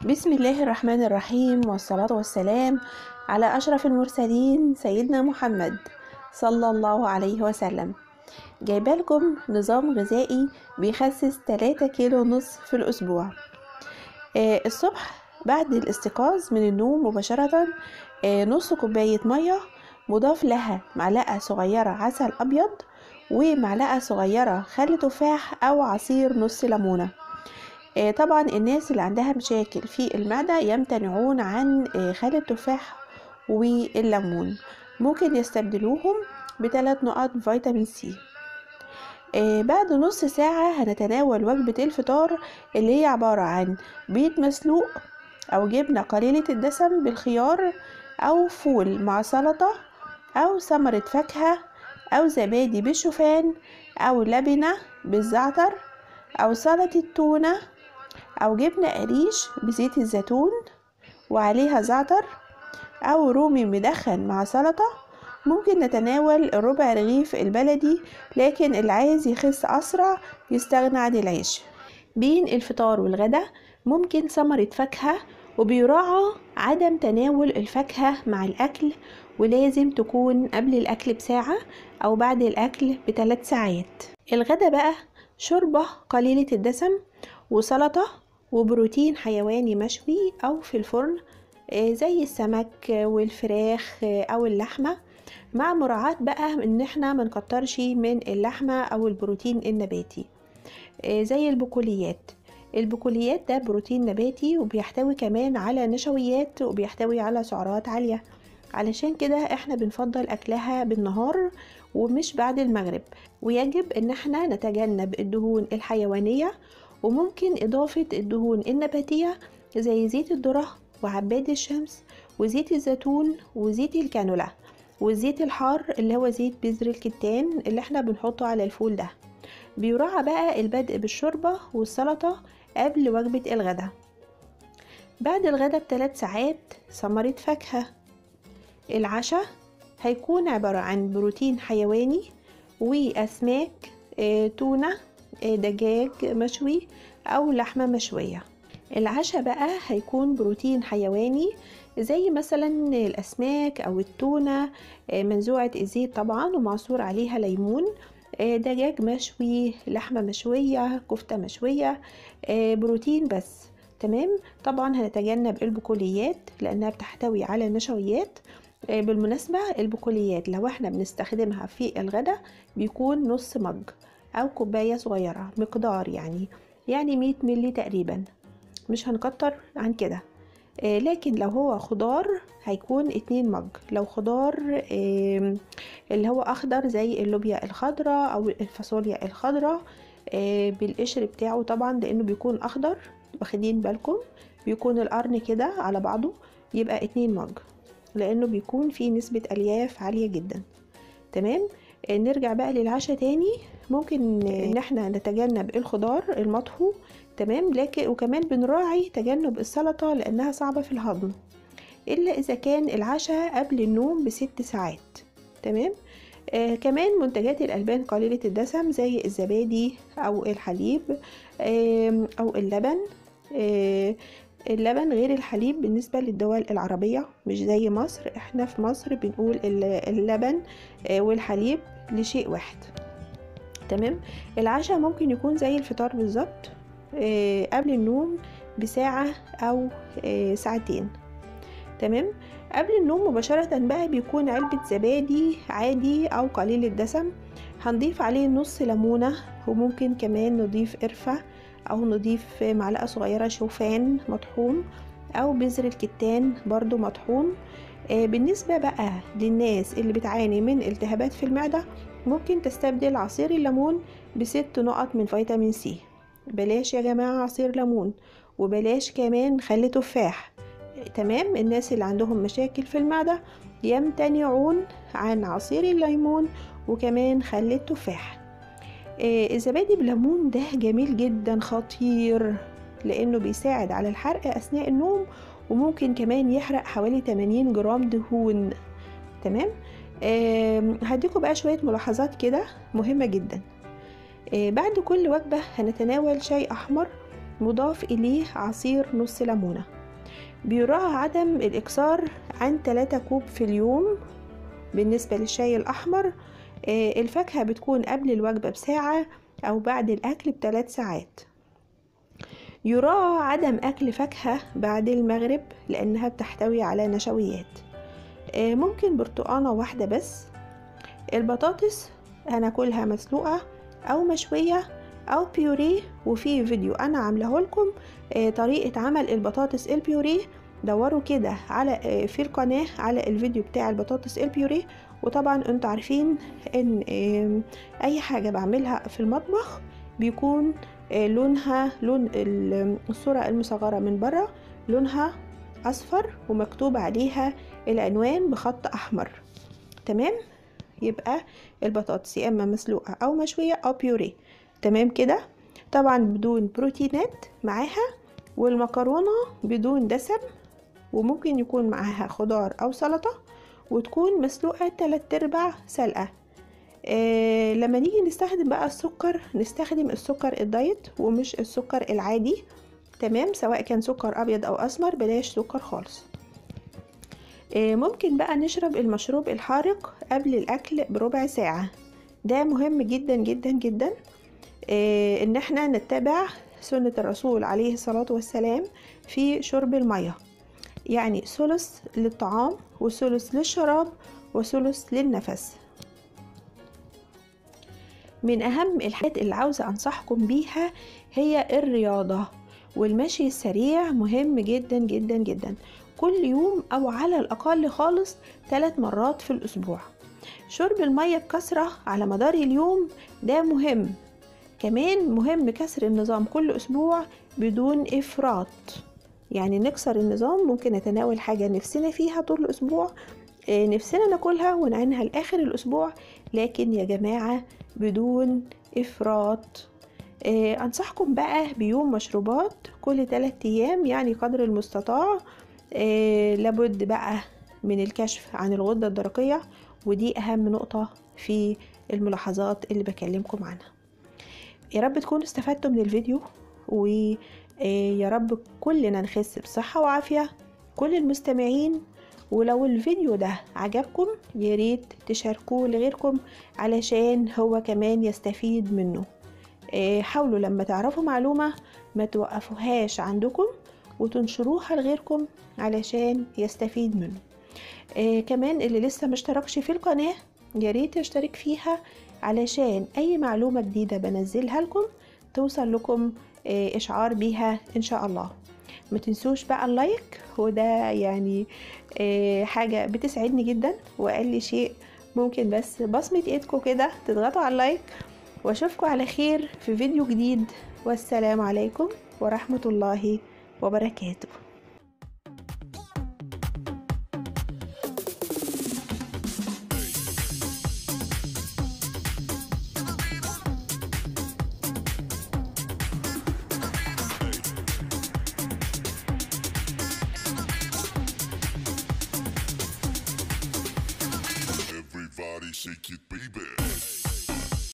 بسم الله الرحمن الرحيم والصلاة والسلام على أشرف المرسلين سيدنا محمد صلى الله عليه وسلم جايبه لكم نظام غذائي بيخسس 3 كيلو ونص في الأسبوع آه الصبح بعد الاستيقاظ من النوم مباشرة آه نص كوباية مية مضاف لها معلقة صغيرة عسل أبيض ومعلقة صغيرة خل تفاح أو عصير نص ليمونة آه طبعا الناس اللي عندها مشاكل في المعدة يمتنعون عن آه خل التفاح والليمون ممكن يستبدلوهم بثلاث نقط فيتامين سي آه بعد نص ساعة هنتناول وجبة الفطار اللي هي عبارة عن بيض مسلوق أو جبنة قليلة الدسم بالخيار أو فول مع سلطة أو ثمرة فاكهة أو زبادي بالشوفان أو لبنة بالزعتر أو سلطة تونة أو جبنة قريش بزيت الزيتون وعليها زعتر أو رومي مدخن مع سلطة ممكن نتناول ربع رغيف البلدي لكن اللي عايز يخس أسرع يستغنى عن العيش بين الفطار والغدا ممكن ثمرة فاكهة وبيراعى عدم تناول الفاكهة مع الأكل ولازم تكون قبل الأكل بساعة أو بعد الأكل بثلاث ساعات الغدا بقى شوربة قليلة الدسم وسلطة وبروتين حيواني مشوي أو في الفرن زي السمك والفراخ أو اللحمة مع مراعاة بقى ان احنا منكترش من اللحمة او البروتين النباتي زي البقوليات البقوليات ده بروتين نباتي وبيحتوي كمان على نشويات وبيحتوي على سعرات عالية علشان كده احنا بنفضل اكلها بالنهار ومش بعد المغرب ويجب ان احنا نتجنب الدهون الحيوانية وممكن اضافة الدهون النباتية زي زيت الذرة وعباد الشمس وزيت الزيتون وزيت الكانولا والزيت الحار اللي هو زيت بذر الكتان اللي احنا بنحطه على الفول ده بيراعى بقى البدء بالشوربة والسلطة قبل وجبة الغدا بعد الغدا بثلاث ساعات ثمرة فاكهة العشاء هيكون عبارة عن بروتين حيواني وأسماك اه تونة اه دجاج مشوي أو لحمة مشوية العشاء بقى هيكون بروتين حيواني زي مثلا الأسماك أو التونة منزوعة الزيت طبعا ومعصور عليها ليمون دجاج مشوي لحمة مشوية كفتة مشوية بروتين بس تمام طبعا هنتجنب البقوليات لأنها بتحتوي على نشويات بالمناسبة البقوليات لو احنا بنستخدمها في الغداء بيكون نص مج أو كوباية صغيرة مقدار يعني يعني 100 ملي تقريبا مش هنكتر عن كده آه لكن لو هو خضار هيكون اتنين مج لو خضار آه اللي هو اخضر زي اللوبيا الخضراء او الفاصوليا الخضراء آه بالقشر بتاعه طبعا لانه بيكون اخضر واخدين بالكم بيكون القرن كده على بعضه يبقى اتنين مج لانه بيكون فيه نسبة الياف عالية جدا تمام نرجع بقى للعشاء تاني ممكن ان احنا نتجنب الخضار المطهو تمام لكن وكمان بنراعي تجنب السلطة لانها صعبة في الهضم الا اذا كان العشاء قبل النوم بست ساعات تمام آه كمان منتجات الالبان قليلة الدسم زي الزبادي او الحليب آه او اللبن آه اللبن غير الحليب بالنسبة للدول العربية مش زي مصر احنا في مصر بنقول اللبن والحليب لشيء واحد تمام العشاء ممكن يكون زي الفطار بالظبط قبل النوم بساعة أو ساعتين تمام قبل النوم مباشرة بقى بيكون علبة زبادي عادي أو قليل الدسم هنضيف عليه نص ليمونة وممكن كمان نضيف قرفة أو نضيف معلقة صغيرة شوفان مطحون أو بذر الكتان برضو مطحون بالنسبة بقى للناس اللي بتعاني من التهابات في المعدة ممكن تستبدل عصير الليمون بست نقط من فيتامين سي بلاش يا جماعة عصير ليمون وبلاش كمان خل تفاح تمام الناس اللي عندهم مشاكل في المعدة يمتنعون عن عصير الليمون وكمان خل التفاح آه الزبادي بليمون ده جميل جدا خطير لانه بيساعد على الحرق اثناء النوم وممكن كمان يحرق حوالي 80 جرام دهون تمام آه هديكم بقى شوية ملاحظات كده مهمة جدا آه بعد كل وجبة هنتناول شاي أحمر مضاف إليه عصير نص ليمونة بيراعى عدم الإكثار عن 3 كوب في اليوم بالنسبة للشاي الأحمر آه، الفاكهة بتكون قبل الوجبة بساعة أو بعد الأكل بثلاث ساعات يراعى عدم أكل فاكهة بعد المغرب لأنها بتحتوي على نشويات آه، ممكن برتقانة واحدة بس البطاطس هناكلها مسلوقة أو مشوية أو بيوريه وفي فيديو أنا عامله لكم آه، طريقة عمل البطاطس البيوريه دوروا كده على آه، في القناة على الفيديو بتاع البطاطس البيوريه وطبعا انتوا عارفين ان آم، اي حاجة بعملها في المطبخ بيكون آه، لونها لون ال- الصورة المصغرة من بره لونها اصفر ومكتوب عليها العنوان بخط احمر تمام يبقى البطاطس يا اما مسلوقة او مشوية او بيوريه تمام كده طبعا بدون بروتينات معاها والمكرونة بدون دسم وممكن يكون معاها خضار او سلطة وتكون مسلوقة تلات ارباع سلقة آه لما نيجي نستخدم بقى السكر نستخدم السكر الدايت ومش السكر العادي تمام سواء كان سكر ابيض او اسمر بلاش سكر خالص آه ممكن بقى نشرب المشروب الحارق قبل الاكل بربع ساعة ده مهم جدا جدا جدا آه ان احنا نتبع سنة الرسول عليه الصلاة والسلام في شرب المية يعني ثلث للطعام وثلث للشراب وثلث للنفس من أهم الحاجات اللي عاوزة أنصحكم بيها هي الرياضة والمشي السريع مهم جدا جدا جدا كل يوم أو على الأقل خالص ثلاث مرات في الأسبوع شرب المية بكثرة على مدار اليوم ده مهم كمان مهم كسر النظام كل أسبوع بدون إفراط يعني نكسر النظام ممكن نتناول حاجة نفسنا فيها طول الأسبوع آه، نفسنا ناكلها ونعينها لآخر الأسبوع لكن يا جماعة بدون إفراط آه، أنصحكم بقى بيوم مشروبات كل ثلاثة أيام يعني قدر المستطاع آه، لابد بقى من الكشف عن الغدة الدرقية ودي أهم نقطة في الملاحظات اللي بكلمكم عنها يا رب تكونوا استفدتوا من الفيديو ويا رب كلنا نخس بصحة وعافية كل المستمعين ولو الفيديو ده عجبكم يا ريت تشاركوه لغيركم علشان هو كمان يستفيد منه آه، حاولوا لما تعرفوا معلومة ما توقفوهاش عندكم وتنشروها لغيركم علشان يستفيد منه آه كمان اللي لسه مشتركش في القناة يا ريت يشترك فيها علشان اي معلومة جديدة بنزلها لكم توصل لكم آه اشعار بيها ان شاء الله ما تنسوش بقى اللايك وده يعني آه حاجة بتسعدني جدا واقل شيء ممكن بس بصمة ايدكم كده تضغطوا على اللايك واشوفكم على خير في فيديو جديد والسلام عليكم ورحمة الله وبركاته Everybody shake it, baby.